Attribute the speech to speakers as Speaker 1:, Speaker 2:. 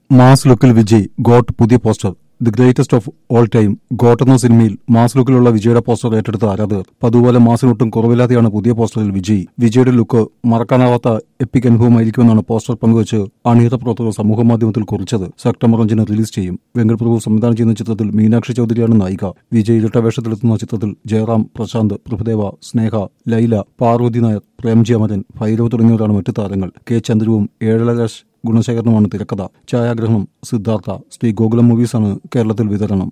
Speaker 1: mass ലുക്കിൽ Vijay GOAT പുതിയ poster the greatest of all time GOAT എന്ന സിനിമയിൽ മാസ് ലുക്കിലുള്ള വിജയുടെ പോസ്റ്റർ ഏറ്റെടുത്ത ആരാധകർ പതുപോലെ മാസിനൊട്ടും കുറവില്ലാതെയാണ് പുതിയ പോസ്റ്ററിൽ വിജയ് വിജയുടെ ലുക്ക് മറക്കാനാവാത്ത എപ്പിക് അനുഭവമായിരിക്കുമെന്നാണ് പോസ്റ്റർ പങ്കുവച്ച് അണിയറ പ്രവർത്തകർ സമൂഹമാധ്യമത്തിൽ കുറിച്ചത് സെപ്റ്റംബർ അഞ്ചിന് റിലീസ് ചെയ്യും വെങ്കട് പ്രഭു സംവിധാനം ചെയ്യുന്ന ചിത്രത്തിൽ മീനാക്ഷി ചൌധരിയാണ് നായിക വിജയ് ഇരട്ട വേഷത്തിലെത്തുന്ന ചിത്രത്തിൽ ജയറാം പ്രശാന്ത് പ്രഭുദേവ സ്നേഹ ലൈല പാർവതി നായർ പ്രേംജി അമരൻ ഭൈരവ് തുടങ്ങിയവരാണ് മറ്റു താരങ്ങൾ കെ ചന്ദ്രുവും ഏഴലരാജ് ഗുണശേഖരനുമാണ് തിരക്കഥ ഛായാഗ്രഹണം സിദ്ധാർത്ഥ ശ്രീ ഗോകുലം മൂവീസാണ് കേരളത്തിൽ വിതരണം